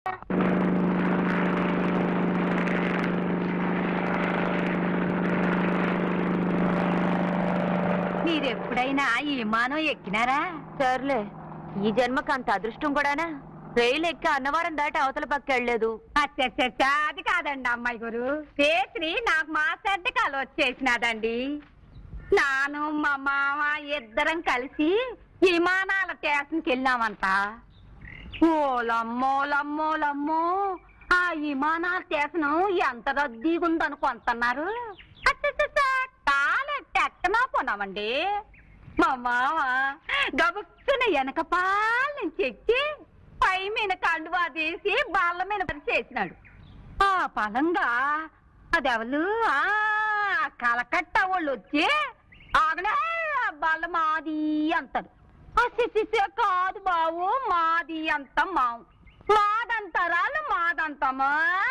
మీరెప్పుడైనా ఈ విమానం ఎక్కినారా సర్లే ఈ జన్మకు అంత అదృష్టం కూడానా రైలు ఎక్కి అన్నవరం దాటి అవతల పక్క వెళ్ళలేదు అచ్చచ్చచ్చ, అది కాదండి అమ్మాయి గురు రేత్రి నాకు మాట్లాడ్డ కల వచ్చేసినాదండి నాను మా మామ ఇద్దరం కలిసి విమానాల స్టేషన్కి వెళ్ళామంట ఓలమ్మోలమ్మోలమ్మో ఆ విమానాల స్టేషన్ ఎంత రద్దీగా ఉందనుకుంటున్నారు అచ్చచ్చచ్చ, కాలెట్టెక్కనా పోనామండి మా మామ గబుక్కున వెనక పాల నుంచి ఎక్కి పై మీద కండువా తీసి బాళ్ళ మీద చేసినాడు ఆ పలంగా అదెవలు ఆ కలకట్ట వాళ్ళు వచ్చి ఆగలే బాళ్ళ మాది అంటారు ఆ సిసిసే కాదు బావు మాది అంత మావు మాదంతరాలు మాదంతమా